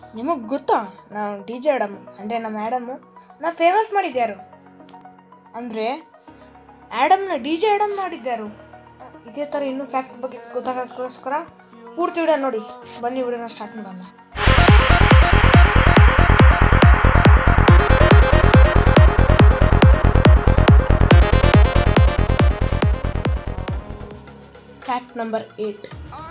ನಿಮಗೆ ಗೊತ್ತಾ ನಾವು ಡಿ ಜೆ ಆಡಮು ಅಂದರೆ ನಮ್ಮ ಆ್ಯಡಮು ನಾ ಫೇಮಸ್ ಮಾಡಿದ್ಯಾರು ಅಂದರೆ ಆ್ಯಡಮ್ನ ಡಿ ಜೆ ಆ್ಯಡಮ್ ಮಾಡಿದ್ಯಾರು ಇದೇ ಥರ ಇನ್ನೂ ಫ್ಯಾಕ್ಟ್ ಬಗ್ಗೆ ಗೊತ್ತಾಗೋಕ್ಕೋಸ್ಕರ ಪೂರ್ತಿ ವಿಡಿಯೋ ನೋಡಿ ಬನ್ನಿ ವಿಡಿಯೋನ ಸ್ಟಾರ್ಟ್ ಮಾಡೋಣ ಫ್ಯಾಕ್ಟ್ ನಂಬರ್ ಏಯ್ಟ್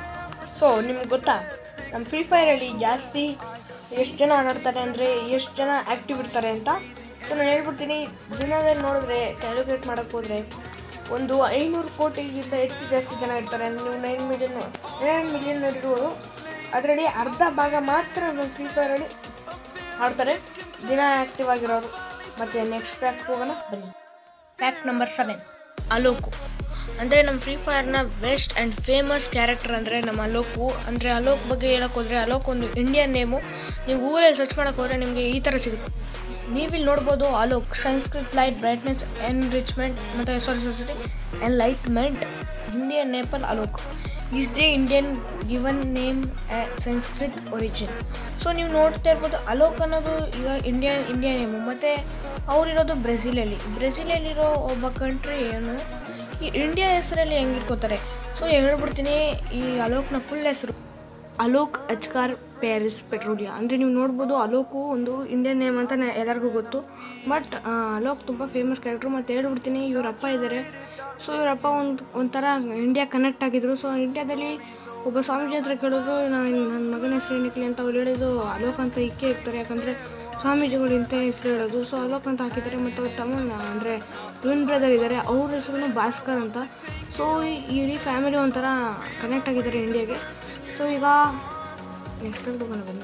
ಸೊ ನಿಮ್ಗೆ ಗೊತ್ತಾ ನಮ್ಮ ಫ್ರೀ ಫೈರಲ್ಲಿ ಜಾಸ್ತಿ ಎಷ್ಟು ಜನ ಆಟಾಡ್ತಾರೆ ಅಂದರೆ ಎಷ್ಟು ಜನ ಆ್ಯಕ್ಟಿವ್ ಇರ್ತಾರೆ ಅಂತ ಸೊ ನಾನು ಹೇಳ್ಬಿಡ್ತೀನಿ ದಿನದಲ್ಲಿ ನೋಡಿದ್ರೆ ಕ್ಯಾಲ್ಕುಲೇಟ್ ಮಾಡೋಕ್ಕೆ ಹೋದರೆ ಒಂದು ಐನೂರು ಕೋಟಿಗಿಂತ ಹೆಚ್ಚು ಜಾಸ್ತಿ ಜನ ಇರ್ತಾರೆ ಅಂದ್ರೆ ನೀವು ನೈನ್ ಮಿಲಿಯನ್ ನೈನ್ ಮಿಲಿಯನ್ ಇರುವುದು ಅದರಲ್ಲಿ ಅರ್ಧ ಭಾಗ ಮಾತ್ರ ನಮ್ಮ ಫ್ರೀ ಫೈರಲ್ಲಿ ಆಡ್ತಾರೆ ದಿನ ಆ್ಯಕ್ಟಿವ್ ಆಗಿರೋರು ಮತ್ತು ನೆಕ್ಸ್ಟ್ ಫ್ಯಾಕ್ಟ್ ಹೋಗೋಣ ಬನ್ನಿ ಫ್ಯಾಕ್ಟ್ ನಂಬರ್ ಸೆವೆನ್ ಅಲೋಕು ಅಂದರೆ ನಮ್ಮ ಫ್ರೀ ಫೈರ್ನ ಬೆಸ್ಟ್ ಆ್ಯಂಡ್ ಫೇಮಸ್ ಕ್ಯಾರೆಕ್ಟರ್ ಅಂದರೆ ನಮ್ಮ ಅಲೋಕು ಅಂದರೆ ಅಲೋಕ್ ಬಗ್ಗೆ ಹೇಳಕ್ಕೆ ಹೋದರೆ ಅಲೋಕ್ ಒಂದು ಇಂಡಿಯನ್ ನೇಮು ನೀವು ಊರಲ್ಲಿ ಸರ್ಚ್ ಮಾಡೋಕೆ ಹೋದರೆ ನಿಮಗೆ ಈ ಥರ ಸಿಗುತ್ತೆ ನೀವಿಲ್ಲಿ ನೋಡ್ಬೋದು Alok Sanskrit light brightness enrichment ಮತ್ತು sorry society enlightenment Hindi and Nepal Alok is the Indian given name Sanskrit origin so ನೀವು ನೋಡ್ತಾ ಇರ್ಬೋದು ಅಲೋಕ್ ಅನ್ನೋದು ಈಗ ಇಂಡಿಯಾ ಇಂಡಿಯಾ ನೇಮು ಮತ್ತು ಅವರಿರೋದು ಬ್ರೆಜಿಲಲ್ಲಿ ಬ್ರೆಜಿಲಲ್ಲಿರೋ ಒಬ್ಬ ಕಂಟ್ರಿ ಏನು ಈ ಇಂಡಿಯಾ ಹೆಸರಲ್ಲಿ ಹೆಂಗೆ ಇಟ್ಕೋತಾರೆ ಸೊ ಹೇಳ್ಬಿಡ್ತೀನಿ ಈ ಅಲೋಕ್ನ ಫುಲ್ ಹೆಸರು ಅಲೋಕ್ ಅಚ್ಕಾರ್ ಪ್ಯಾರಿಸ್ ಪೆಟ್ರೋಲಿಯಾ ಅಂದರೆ ನೀವು ನೋಡ್ಬೋದು ಅಲೋಕು ಒಂದು ಇಂಡಿಯನ್ ನೇಮ್ ಅಂತ ನ- ಎಲ್ಲರಿಗೂ ಗೊತ್ತು ಬಟ್ ಅಲೋಕ್ ತುಂಬ ಫೇಮಸ್ ಕ್ಯಾರೆಕ್ಟ್ರು ಮತ್ತು ಹೇಳ್ಬಿಡ್ತೀನಿ ಇವ್ರ ಅಪ್ಪ ಇದ್ದಾರೆ ಸೊ ಇವರಪ್ಪ ಒಂದು ಒಂಥರ ಇಂಡಿಯಾ ಕನೆಕ್ಟ್ ಆಗಿದ್ರು ಸೊ ಇಂಡಿಯಾದಲ್ಲಿ ಒಬ್ಬ ಸ್ವಾಮೀಜಿ ಹತ್ರ ಕೇಳಿದ್ರು ನಾನು ನನ್ನ ಮಗನ ಹೆಸರು ಏನಕ್ಕೆ ಅಂತ ಅವ್ರು ಹೇಳಿದ್ದು ಅಲೋಕ್ ಅಂತ ಇಕ್ಕೇ ಇರ್ತಾರೆ ಯಾಕಂದರೆ ಸ್ವಾಮೀಜಿಗಳು ಇಂಥ ಹೆಸರು ಹೇಳೋದು ಸೊ ಅಲೋಕ್ ಅಂತ ಹಾಕಿದ್ದಾರೆ ಮತ್ತು ಅವ್ರ ತಮ್ಮ ಅಂದರೆ ಟ್ವಿನ್ ಬ್ರದರ್ ಇದ್ದಾರೆ ಅವ್ರ ಹೆಸರು ಭಾಸ್ಕರ್ ಅಂತ ಸೊ ಈ ಇಡೀ ಫ್ಯಾಮಿಲಿ ಒಂಥರ ಕನೆಕ್ಟ್ ಆಗಿದ್ದಾರೆ ಇಂಡಿಯಾಗೆ ಸೊ ಈಗ ನೆಕ್ಸ್ಟ್ ಹೋಗೋಣ ಬನ್ನಿ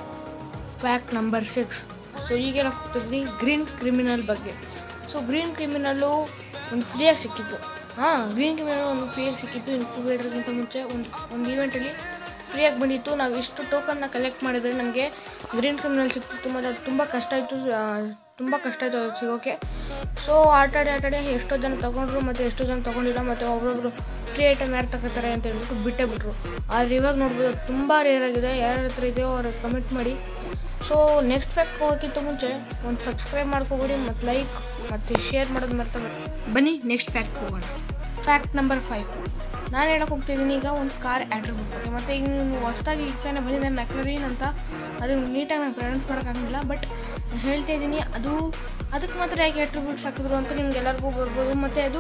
ಫ್ಯಾಕ್ಟ್ ನಂಬರ್ ಸಿಕ್ಸ್ ಸೊ ಈಗೆಲ್ಲ ಹೋಗ್ತಿದ್ವಿ ಗ್ರೀನ್ ಕ್ರಿಮಿನಲ್ ಬಗ್ಗೆ ಸೊ ಗ್ರೀನ್ ಕ್ರಿಮಿನಲ್ಲು ಒಂದು ಫ್ರೀಯಾಗಿ ಸಿಕ್ಕಿತ್ತು ಹಾಂ ಗ್ರೀನ್ ಕ್ರಿಮಿನಲ್ ಒಂದು ಫ್ರೀಯಾಗಿ ಸಿಕ್ಕಿತ್ತು ಇನ್ಕ್ಯುಬೇಟರ್ಗಿಂತ ಮುಂಚೆ ಒಂದು ಒಂದು ಈವೆಂಟಲ್ಲಿ ಫ್ರೀಯಾಗಿ ಬಂದಿತ್ತು ನಾವು ಇಷ್ಟು ಟೋಕನ್ನ ಕಲೆಕ್ಟ್ ಮಾಡಿದರೆ ನಮಗೆ ಗ್ರೀನ್ ಕ್ರಿಮಿನಲ್ ಸಿಕ್ತಿತ್ತು ಮತ್ತು ಅದು ತುಂಬ ಕಷ್ಟ ಇತ್ತು ತುಂಬ ಕಷ್ಟ ಆಯಿತು ಅದು ಸಿಗೋಕ್ಕೆ ಸೊ ಆಟಾಡಿ ಆಟಾಡಿ ಎಷ್ಟೋ ಜನ ತೊಗೊಂಡ್ರು ಮತ್ತು ಎಷ್ಟೋ ಜನ ತೊಗೊಂಡಿಲ್ಲ ಮತ್ತು ಒಬ್ಬೊಬ್ರು ಫ್ರೀ ಐಟಮ್ ಯಾರು ತಗೋತಾರೆ ಅಂತ ಹೇಳ್ಬಿಟ್ಟು ಬಿಟ್ಟೇ ಬಿಟ್ರು ಆದರೆ ಇವಾಗ ನೋಡ್ಬೋದು ಅದು ತುಂಬ ರೇರ್ ಆಗಿದೆ ಯಾರ ಹತ್ರ ಇದೆಯೋ ಅವ್ರಿಗೆ ಕಮೆಂಟ್ ಮಾಡಿ ಸೊ ನೆಕ್ಸ್ಟ್ ಫ್ಯಾಕ್ಟ್ ಹೋಗೋಕ್ಕಿಂತ ಮುಂಚೆ ಒಂದು ಸಬ್ಸ್ಕ್ರೈಬ್ ಮಾಡ್ಕೊಬಿಡಿ ಮತ್ತು ಲೈಕ್ ಮತ್ತು ಶೇರ್ ಮಾಡೋದು ಮರ್ತಬೇಡಿ ಬನ್ನಿ ನೆಕ್ಸ್ಟ್ ಫ್ಯಾಕ್ಟ್ ಹೋಗೋಣ ಫ್ಯಾಕ್ಟ್ ನಂಬರ್ ಫೈವ್ ನಾನು ಹೇಳಕ್ಕೆ ಹೋಗ್ತಿದ್ದೀನಿ ಈಗ ಒಂದು ಕಾರ್ ಆಟ್ರಿಬ್ಯೂಟ್ ಬಗ್ಗೆ ಮತ್ತು ಈಗ ನೀವು ಹೊಸ್ದಾಗಿ ಈಗ ತಾನೇ ಬಂದಿದೆ ಮ್ಯಾಕ್ಲರೀನ್ ಅಂತ ಅದು ನೀಟಾಗಿ ನಾನು ಪ್ರೊನೌನ್ಸ್ ಮಾಡೋಕ್ಕಾಗಲಿಲ್ಲ ಬಟ್ ನಾನು ಹೇಳ್ತಾ ಇದ್ದೀನಿ ಅದು ಅದಕ್ಕೆ ಮಾತ್ರ ಯಾಕೆ ಆಟ್ರಿಬ್ಯೂಟ್ಸ್ ಹಾಕಿದ್ರು ಅಂತ ನಿಮ್ಗೆ ಎಲ್ಲರಿಗೂ ಬರ್ಬೋದು ಮತ್ತು ಅದು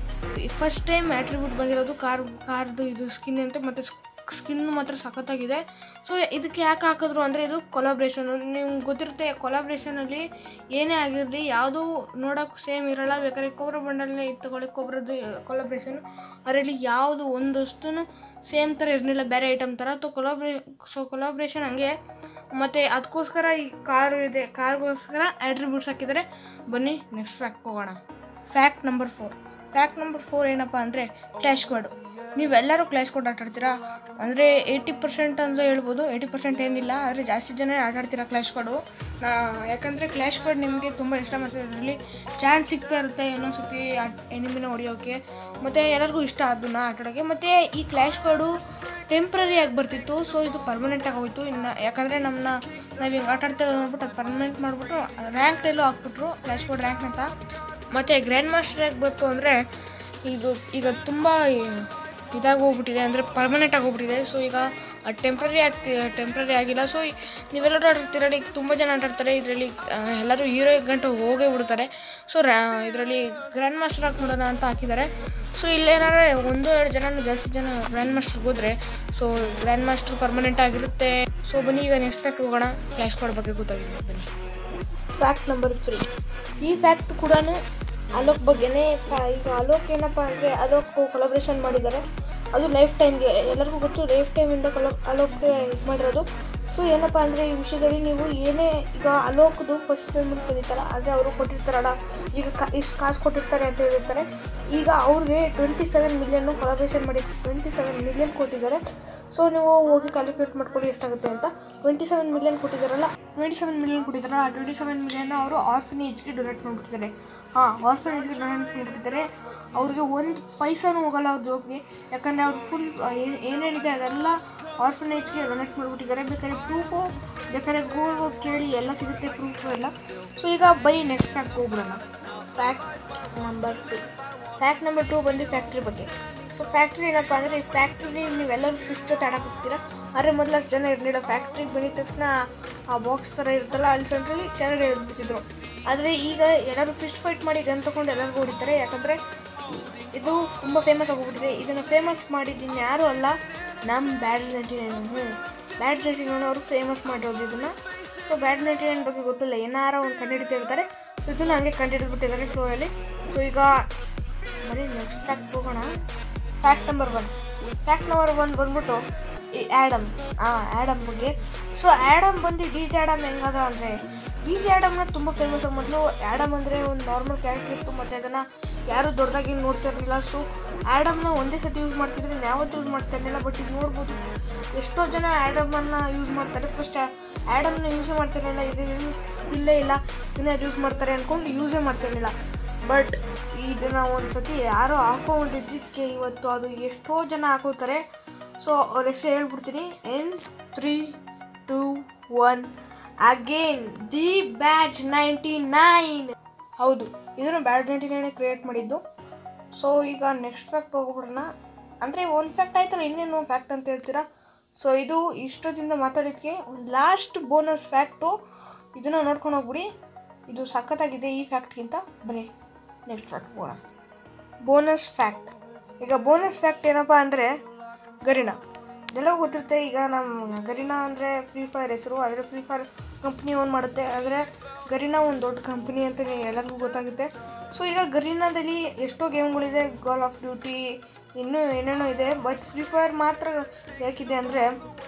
ಫಸ್ಟ್ ಟೈಮ್ ಆಟ್ರಿಬ್ಯೂಟ್ ಬಂದಿರೋದು ಕಾರ್ ಕಾರ್ದು ಇದು ಸ್ಕಿನ್ ಅಂತ ಮತ್ತು ಸ್ಕಿನ್ ಮಾತ್ರ ಸಖತ್ತಾಗಿದೆ ಸೊ ಇದಕ್ಕೆ ಯಾಕೆ ಹಾಕಿದ್ರು ಅಂದರೆ ಇದು ಕೊಲಾಬ್ರೇಷನ್ ನಿಮ್ಗೆ ಗೊತ್ತಿರುತ್ತೆ ಕೊಲಾಬ್ರೇಷನಲ್ಲಿ ಏನೇ ಆಗಿರಲಿ ಯಾವುದೂ ನೋಡೋಕೆ ಸೇಮ್ ಇರಲ್ಲ ಬೇಕಾದ್ರೆ ಕೋಬ್ರಾ ಬಂಡಲ್ನೇ ಇದು ತಗೊಳ್ಳಿ ಕೋಬ್ರದ್ದು ಕೊಲಾಬ್ರೇಷನ್ ಅದರಲ್ಲಿ ಯಾವುದು ಒಂದಷ್ಟು ಸೇಮ್ ಥರ ಇರಲಿಲ್ಲ ಬೇರೆ ಐಟಮ್ ಥರ ಸೊ ಕೊಲಾಬ್ರೇ ಸೊ ಕೊಲಾಬ್ರೇಷನ್ ಹಂಗೆ ಮತ್ತು ಅದಕ್ಕೋಸ್ಕರ ಈ ಕಾರು ಇದೆ ಕಾರ್ಗೋಸ್ಕರ ಆಟ್ರಿಬ್ಯೂಟ್ಸ್ ಹಾಕಿದ್ದಾರೆ ಬನ್ನಿ ನೆಕ್ಸ್ಟ್ ಫ್ಯಾಕ್ಟ್ ಹೋಗೋಣ fact number four fact number four ಏನಪ್ಪ ಅಂದರೆ ಕ್ಲಾಶ್ ಕೋಡ್ ನೀವೆಲ್ಲರೂ ಕ್ಲಾಶ್ ಕೋಡ್ ಆಟಾಡ್ತೀರಾ ಅಂದರೆ ಏಯ್ಟಿ ಪರ್ಸೆಂಟ್ ಅಂತ ಹೇಳ್ಬೋದು ಏಯ್ಟಿ ಪರ್ಸೆಂಟ್ ಏನಿಲ್ಲ ಆದರೆ ಜಾಸ್ತಿ ಜನ ಆಟಾಡ್ತೀರಾ ಕ್ಲಾಶ್ ಕೋಡು ಯಾಕಂದರೆ ಕ್ಲಾಶ್ ಕೋಡ್ ನಿಮಗೆ ತುಂಬ ಇಷ್ಟ ಮತ್ತು ಅದರಲ್ಲಿ ಚಾನ್ಸ್ ಸಿಗ್ತಾ ಇರುತ್ತೆ ಇನ್ನೊಂದು ಸತಿ ಎನಿಮಿನ ಹೊಡಿಯೋಕ್ಕೆ ಮತ್ತು ಎಲ್ಲರಿಗೂ ಇಷ್ಟ ಅದನ್ನ ಆಟಾಡೋಕ್ಕೆ ಮತ್ತು ಈ ಕ್ಲಾಶ್ ಕೋಡು ಟೆಂಪ್ರರಿ ಆಗಿ ಬರ್ತಿತ್ತು ಸೊ ಇದು ಪರ್ಮನೆಂಟ್ ಆಗಿ ಹೋಯ್ತು ಇನ್ನು ಯಾಕಂದರೆ ನಮ್ಮನ್ನ ನಾವು ಹಿಂಗೆ ಆಟ ಆಡ್ತಿರೋದು ನೋಡ್ಬಿಟ್ಟು ಅದು ಪರ್ಮನೆಂಟ್ ಮಾಡಿಬಿಟ್ಟು ರ್ಯಾಂಕ್ ಎಲ್ಲೋ ಹಾಕ್ಬಿಟ್ರು ಕ್ಲಾಶ್ ಕೋಡ್ ರ್ಯಾಂಕ್ ಅಂತ ಮತ್ತು ಗ್ರ್ಯಾಂಡ್ ಮಾಸ್ಟರ್ ಆಗಿ ಬಂತು ಅಂದರೆ ಇದು ಈಗ ತುಂಬ ಇದಾಗಿ ಹೋಗ್ಬಿಟ್ಟಿದೆ ಅಂದರೆ ಪರ್ಮನೆಂಟ್ ಆಗೋಗ್ಬಿಟ್ಟಿದೆ ಸೊ ಈಗ ಟೆಂಪ್ರರಿ ಆಗ್ತಿ ಟೆಂಪ್ರರಿ ಆಗಿಲ್ಲ ಸೊ ನೀವೆಲ್ಲರೂ ಆಟಾಡ್ತೀರ ಈಗ ತುಂಬ ಜನ ಆಟಾಡ್ತಾರೆ ಇದರಲ್ಲಿ ಎಲ್ಲರೂ ಹೀರೋ ಗಂಟೆ ಹೋಗೇ ಬಿಡ್ತಾರೆ ಸೊ ರ್ಯಾ ಇದರಲ್ಲಿ ಗ್ರ್ಯಾಂಡ್ ಮಾಸ್ಟರ್ ಹಾಕ್ಬಿಡೋಣ ಅಂತ ಹಾಕಿದ್ದಾರೆ ಸೊ ಇಲ್ಲೇನಾದ್ರೆ ಒಂದು ಎರಡು ಜನ ಜಾಸ್ತಿ ಜನ ಗ್ರ್ಯಾಂಡ್ ಮಾಸ್ಟರ್ಗೆ ಹೋದರೆ ಸೊ ಗ್ರ್ಯಾಂಡ್ ಮಾಸ್ಟರ್ ಪರ್ಮನೆಂಟ್ ಆಗಿರುತ್ತೆ ಸೊ ಬನ್ನಿ ಈಗ ನೆಕ್ಸ್ಟ್ ಫ್ಯಾಕ್ಟ್ ಹೋಗೋಣ ಕ್ಲಾಶ್ ಕೋಡ್ ಬಗ್ಗೆ ಗೊತ್ತಾಗಿದೆ ಬನ್ನಿ ಫ್ಯಾಕ್ಟ್ ನಂಬರ್ ತ್ರೀ ಈ ಫ್ಯಾಕ್ಟ್ ಕೂಡ ಅಲೋಕ್ ಬಗ್ಗೆನೇ ಫ- ಈಗ ಅಲೋಕ್ ಏನಪ್ಪ ಅಂದರೆ ಅಲೋಕ್ ಕೊಲಾಬ್ರೇಷನ್ ಮಾಡಿದ್ದಾರೆ ಅದು ಲೈಫ್ ಟೈಮ್ಗೆ ಎಲ್ಲರಿಗೂ ಗೊತ್ತು ಲೈಫ್ ಟೈಮಿಂದ ಕೊಲೋ ಅಲೋಕ್ಗೆ ಇದು ಮಾಡಿರೋದು ಸೊ ಏನಪ್ಪ ಅಂದರೆ ಈ ವಿಷಯದಲ್ಲಿ ನೀವು ಏನೇ ಈಗ ಅಲೋಕ್ದು ಫಸ್ಟ್ ಪೇಮೆಂಟ್ ಬಂದಿತ್ತಲ್ಲ ಆದರೆ ಅವರು ಕೊಟ್ಟಿರ್ತಾರಲ್ಲ ಈಗ ಕಾ ಇಷ್ಟು ಕಾಸು ಕೊಟ್ಟಿರ್ತಾರೆ ಅಂತ ಹೇಳಿರ್ತಾರೆ ಈಗ ಅವ್ರಿಗೆ ಟ್ವೆಂಟಿ ಸೆವೆನ್ ಮಿಲಿಯನ್ನು ಕೊಲಾಬ್ರೇಷನ್ ಮಾಡಿ ಟ್ವೆಂಟಿ ಸೆವೆನ್ ಮಿಲಿಯನ್ ಕೊಟ್ಟಿದ್ದಾರೆ ಸೊ ನೀವು ಹೋಗಿ ಕ್ಯಾಲ್ಕುಲೇಟ್ ಮಾಡ್ಕೊಳ್ಳಿ ಎಷ್ಟಾಗುತ್ತೆ ಅಂತ ಟ್ವೆಂಟಿ ಸೆವೆನ್ ಮಿಲಿಯನ್ ಕೊಟ್ಟಿದ್ದಾರಲ್ಲ ಟ್ವೆಂಟಿ ಸೆವೆನ್ ಮಿಲಿಯನ್ ಕೊಟ್ಟಿದ್ದಾರಲ್ಲ ಆ ಟ್ವೆಂಟಿ ಸೆವೆನ್ ಮಿಲಿಯನ್ ಅವರು ಆರ್ಫನೇಜ್ಗೆ ಡೊನೇಟ್ ಮಾಡಿಬಿಟ್ಟಿದ್ದಾರೆ ಹಾಂ ಆರ್ಫನೇಜ್ಗೆ ಡೊನೇಟ್ ಮಾಡಿಬಿಟ್ಟಿದ್ದಾರೆ ಅವ್ರಿಗೆ ಒಂದು ಪೈಸಾನೂ ಹೋಗಲ್ಲ ಅವ್ರ ಜೋಬ್ಗೆ ಯಾಕಂದರೆ ಅವ್ರು ಫುಲ್ ಏನೇನಿದೆ ಅದೆಲ್ಲ ಆರ್ಫನೇಜ್ಗೆ ಡೊನೇಟ್ ಮಾಡಿಬಿಟ್ಟಿದ್ದಾರೆ ಬೇಕಾದ್ರೆ ಪ್ರೂಫು ಬೇಕಾದ್ರೆ ಗೂಗಲ್ ಹೋಗಿ ಕೇಳಿ ಎಲ್ಲ ಸಿಗುತ್ತೆ ಪ್ರೂಫ್ ಎಲ್ಲ ಸೊ ಈಗ ಬೈ ನೆಕ್ಸ್ಟ್ ಫ್ಯಾಕ್ಟ್ ಹೋಗ್ಬಿಡೋಣ fact number two fact number two ಬಂದು ಫ್ಯಾಕ್ಟ್ರಿ ಬಗ್ಗೆ ಸೊ ಫ್ಯಾಕ್ಟ್ರಿ ಏನಪ್ಪ ಅಂದರೆ ಈ ಫ್ಯಾಕ್ಟ್ರಿ ನೀವೆಲ್ಲರೂ ಫಿಶ್ ಜೊತೆ ಆಡಕ್ಕೆ ಹೋಗ್ತೀರಾ ಆದರೆ ಮೊದಲು ಅಷ್ಟು ಜನ ಇರಲಿಲ್ಲ ಫ್ಯಾಕ್ಟ್ರಿಗೆ ಬಂದಿದ ತಕ್ಷಣ ಆ ಬಾಕ್ಸ್ ಥರ ಇರುತ್ತಲ್ಲ ಅಲ್ಲಿ ಸೆಂಟ್ರಲ್ಲಿ ಕೆಳಗಡೆ ಇಳಿದ್ಬಿಟ್ಟಿದ್ರು ಆದರೆ ಈಗ ಎಲ್ಲರೂ ಫಿಶ್ ಫೈಟ್ ಮಾಡಿ ಗನ್ ತೊಗೊಂಡು ಎಲ್ಲರಿಗೂ ಹೊಡಿತಾರೆ ಯಾಕಂದರೆ ಇದು ತುಂಬ ಫೇಮಸ್ ಆಗೋಗ್ಬಿಟ್ಟಿದೆ ಇದನ್ನು ಫೇಮಸ್ ಮಾಡಿದ್ದೀನಿ ಯಾರೂ ಅಲ್ಲ ನಮ್ಮ ಬ್ಯಾಡ್ ನೈಂಟಿ ನೈನ್ ಹ್ಞೂ ಬ್ಯಾಡ್ ನೈಂಟಿ ನೈನ್ ಅವರು ಫೇಮಸ್ ಮಾಡಿರೋದು ಇದನ್ನು ಸೊ ಬ್ಯಾಡ್ ನೈಂಟಿ ನೈನ್ ಬಗ್ಗೆ ಗೊತ್ತಿಲ್ಲ ಏನಾರ ಒಂದು ಕಂಡುಹಿಡಿತಿರ್ತಾರೆ ಸೊ ಇದನ್ನು ಹಂಗೆ ಕಂಡುಹಿಡಿದ್ಬಿಟ್ಟಿದ್ದಾರೆ ಫ್ಲೋಯಲ್ಲಿ ಸೊ ಈಗ ಬರೀ ನೆಕ್ಸ್ಟ್ ಫ್ಯಾಕ್ಟ್ ಹೋಗೋಣ fact number one fact number one ಬಂದ್ಬಿಟ್ಟು ಈ ಆ್ಯಡಮ್ ಹಾಂ ಆ್ಯಡಮ್ ಬಗ್ಗೆ ಸೊ ಆ್ಯಡಮ್ ಬಂದು ಡಿ ಜೆ ಆ್ಯಡಮ್ ಹೆಂಗಾದ ಅಂದರೆ ಡಿ ಜೆ ಆ್ಯಡಮ್ನ ತುಂಬ ಫೇಮಸ್ ಆಗಿ ಮೊದಲು ಆ್ಯಡಮ್ ಅಂದರೆ ಒಂದು ನಾರ್ಮಲ್ ಕ್ಯಾರೆಕ್ಟರ್ ಇತ್ತು ಮತ್ತು ಅದನ್ನು ಯಾರು ದೊಡ್ಡದಾಗಿ ನೋಡ್ತಾ ಇರಲಿಲ್ಲ ಸೊ ಆ್ಯಡಮ್ನ ಒಂದೇ ಸತಿ ಯೂಸ್ ಮಾಡ್ತಿದ್ರೆ ಯಾವತ್ತೂ ಯೂಸ್ ಮಾಡ್ತಾ ಇರಲಿಲ್ಲ ಬಟ್ ಈಗ ನೋಡ್ಬೋದು ಎಷ್ಟೋ ಜನ ಆ್ಯಡಮನ್ನು ಯೂಸ್ ಮಾಡ್ತಾರೆ ಫಸ್ಟ್ ಆ್ಯಡಮ್ನ ಯೂಸೇ ಮಾಡ್ತಿರಲಿಲ್ಲ ಇದು ಇಲ್ಲೇ ಇಲ್ಲ ಇದನ್ನ ಯೂಸ್ ಮಾಡ್ತಾರೆ ಅಂದ್ಕೊಂಡು ಯೂಸೇ ಮಾಡ್ತಿರಲಿಲ್ಲ ಬಟ್ ಇದನ್ನು ಒಂದು ಸತಿ ಯಾರೋ ಹಾಕೊಂಡಿದ್ದಕ್ಕೆ ಇವತ್ತು ಅದು ಎಷ್ಟೋ ಜನ ಹಾಕೋತಾರೆ ಸೊ ಅವ್ರ ಹೆಸರು ಹೇಳ್ಬಿಡ್ತೀನಿ N three two one again the Badge ninety nine ಹೌದು ಇದನ್ನು ಬ್ಯಾಚ್ ನೈಂಟಿ ನೈನೇ ಕ್ರಿಯೇಟ್ ಮಾಡಿದ್ದು ಸೊ ಈಗ ನೆಕ್ಸ್ಟ್ ಫ್ಯಾಕ್ಟ್ ಹೋಗ್ಬಿಡೋಣ ಅಂದರೆ ಒಂದು ಫ್ಯಾಕ್ಟ್ ಆಯ್ತಲ್ಲ ಇನ್ನೇನು ಫ್ಯಾಕ್ಟ್ ಅಂತ ಹೇಳ್ತೀರಾ ಸೊ ಇದು ಇಷ್ಟೊತ್ತಿಂದ ಮಾತಾಡಿದ್ಕೆ ಒಂದು ಲಾಸ್ಟ್ ಬೋನಸ್ ಫ್ಯಾಕ್ಟು ಇದನ್ನು ನೋಡ್ಕೊಂಡು ಹೋಗ್ಬಿಡಿ ಇದು ಸಖತ್ತಾಗಿದೆ ಈ ಫ್ಯಾಕ್ಟ್ಗಿಂತ ಬನ್ನಿ ನೆಕ್ಸ್ಟ್ ಫ್ಯಾಕ್ಟ್ ಹೋಗೋಣ ಬೋನಸ್ ಫ್ಯಾಕ್ಟ್ ಈಗ ಬೋನಸ್ ಫ್ಯಾಕ್ಟ್ ಏನಪ್ಪ ಅಂದರೆ ಗರಿನಾ ಇದೆಲ್ಲ ಗೊತ್ತಿರುತ್ತೆ ಈಗ ನಮ್ಮ ಗರಿನಾ ಅಂದರೆ ಫ್ರೀ ಫೈರ್ ಹೆಸರು ಆದರೆ ಫ್ರೀ ಫೈರ್ ಕಂಪ್ನಿ ಓನ್ ಮಾಡುತ್ತೆ ಆದರೆ ಗರಿನಾ ಒಂದು ದೊಡ್ಡ ಕಂಪ್ನಿ ಅಂತ ಎಲ್ಲರಿಗೂ ಗೊತ್ತಾಗುತ್ತೆ ಸೊ ಈಗ ಗರಿನಾದಲ್ಲಿ ಎಷ್ಟೋ ಗೇಮ್ಗಳಿದೆ ಗಾಲ್ ಆಫ್ ಡ್ಯೂಟಿ ಇನ್ನೂ ಏನೇನೋ ಇದೆ ಬಟ್ ಫ್ರೀ ಫೈರ್ ಮಾತ್ರ ಯಾಕಿದೆ ಅಂದರೆ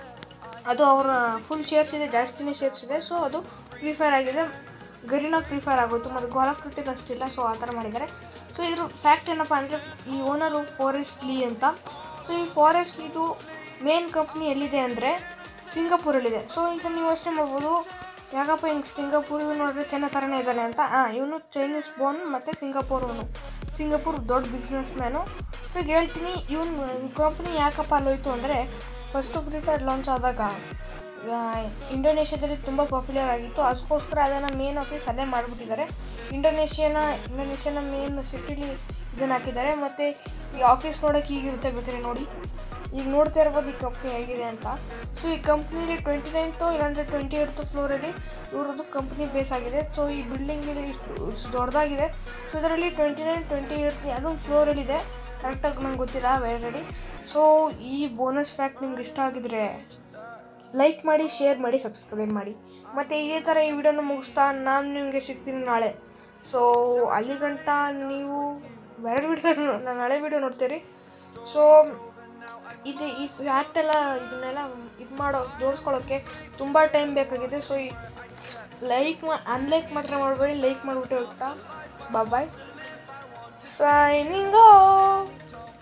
ಅದು ಅವರ ಫುಲ್ ಶೇರ್ಸ್ ಇದೆ ಜಾಸ್ತಿನೇ ಶೇರ್ಸ್ ಇದೆ ಸೊ ಅದು ಫ್ರೀ ಫೈರ್ ಆಗಿದೆ ಗರಿನಾ ಫ್ರೀ ಫೈರ್ ಆಗೋಯ್ತು ಮತ್ತು ಗಾಲ್ ಆಫ್ ಡ್ಯೂಟಿದು ಅಷ್ಟಿಲ್ಲ ಸೊ ಆ ಥರ ಮಾಡಿದ್ದಾರೆ ಸೊ ಇದ್ರ ಫ್ಯಾಕ್ಟ್ ಏನಪ್ಪ ಅಂದರೆ ಈ ಓನರು ಫಾರೆಸ್ಟ್ ಲೀ ಅಂತ ಸೊ ಈ ಫಾರೆಸ್ಟ್ ಇದು ಮೇನ್ ಕಂಪ್ನಿ ಎಲ್ಲಿದೆ ಅಂದರೆ ಸಿಂಗಾಪುರಲ್ಲಿದೆ ಸೊ ಈಗ ನೀವು ಯೋಚನೆ ಮಾಡ್ಬೋದು ಯಾಕಪ್ಪ ಹಿಂಗೆ ಸಿಂಗಾಪುರ್ ಇವ್ನು ನೋಡಿದ್ರೆ ಚೆನ್ನ ಥರನೇ ಇದ್ದಾನೆ ಅಂತ ಹಾಂ ಇವನು ಚೈನೀಸ್ ಬೋನ್ ಮತ್ತು ಸಿಂಗಾಪುರ್ ಅವನು ಸಿಂಗಾಪುರ್ ದೊಡ್ಡ ಬಿಸ್ನೆಸ್ ಮ್ಯಾನು ಈಗ ಹೇಳ್ತೀನಿ ಇವನು ಕಂಪ್ನಿ ಯಾಕಪ್ಪ ಅಲ್ಲೋಯ್ತು ಅಂದರೆ ಫಸ್ಟು ಫ್ರೀ ಫೈರ್ ಲಾಂಚ್ ಆದಾಗ ಆ, ಇಂಡೋನೇಷ್ಯಾದಲ್ಲಿ ತುಂಬ ಪಾಪ್ಯುಲರ್ ಆಗಿತ್ತು ಅದಕ್ಕೋಸ್ಕರ ಅದನ್ನು ಮೇನ್ ಆಫೀಸ್ ಅಲ್ಲೇ ಮಾಡಿಬಿಟ್ಟಿದ್ದಾರೆ ಇಂಡೋನೇಷ್ಯಾನ ಇಂಡೋನೇಷ್ಯಾನ ಮೇನ್ ಸಿಟಿಲಿ ಇದನ್ನು ಹಾಕಿದ್ದಾರೆ ಮತ್ತು ಈ ಆಫೀಸ್ ನೋಡೋಕೆ ಹೀಗಿರುತ್ತೆ ಬೇಕಾದ್ರೆ ನೋಡಿ ಈಗ ನೋಡ್ತಾ ಇರ್ಬೋದು ಈ ಕಂಪ್ನಿ ಹೇಗಿದೆ ಅಂತ ಸೊ ಈ ಕಂಪ್ನಿಲಿ ಟ್ವೆಂಟಿ ನೈನ್ತು ಇಲ್ಲಾಂದರೆ ಟ್ವೆಂಟಿ ಏಯ್ತು ಫ್ಲೋರಲ್ಲಿ ಇವ್ರದ್ದು ಕಂಪ್ನಿ ಬೇಸ್ ಆಗಿದೆ ಸೊ ಈ ಬಿಲ್ಡಿಂಗ್ ಇಲ್ಲಿ ಇಷ್ಟು ಇಷ್ಟು ದೊಡ್ಡದಾಗಿದೆ ಸೊ ಇದರಲ್ಲಿ ಟ್ವೆಂಟಿ ನೈನ್ ಟ್ವೆಂಟಿ ಏಯ್ಟ್ ಅದೊಂದು ಫ್ಲೋರಲ್ಲಿದೆ ಕರೆಕ್ಟಾಗಿ ನಂಗೆ ಗೊತ್ತಿಲ್ಲ ವೆರಡಿ ಸೊ ಈ ಬೋನಸ್ ಫ್ಯಾಕ್ಟ್ ನಿಮ್ಗೆ ಇಷ್ಟ ಆಗಿದ್ರೆ ಲೈಕ್ ಮಾಡಿ ಶೇರ್ ಮಾಡಿ ಸಬ್ಸ್ಕ್ರೈಬ್ ಮಾಡಿ ಮತ್ತು ಇದೇ ಥರ ಈ ವಿಡಿಯೋನ ಮುಗಿಸ್ತಾ ನಾನು ನಿಮಗೆ ಸಿಗ್ತೀನಿ ನಾಳೆ ಸೊ ಅಲ್ಲಿ ಗಂಟ ನೀವು ಬೇರೆ ವಿಡಿಯೋ ನಾನು ಹಳೆ ವಿಡಿಯೋ ನೋಡ್ತೀರಿ ಸೊ ಇದು ಈ ಫ್ಯಾಕ್ಟ್ ಎಲ್ಲ ಇದನ್ನೆಲ್ಲ ಇದು ಮಾಡೋ ಜೋಡಿಸ್ಕೊಳ್ಳೋಕ್ಕೆ ತುಂಬ ಟೈಮ್ ಬೇಕಾಗಿದೆ ಸೊ ಈ ಲೈಕ್ ಮಾ ಅನ್ಲೈಕ್ ಮಾತ್ರ ಮಾಡಬೇಡಿ ಲೈಕ್ ಮಾಡಿಬಿಟ್ಟು ಹೋಗ್ತಾ ಬಾಯ್ ಸೈನಿಂಗ್ ಆಫ್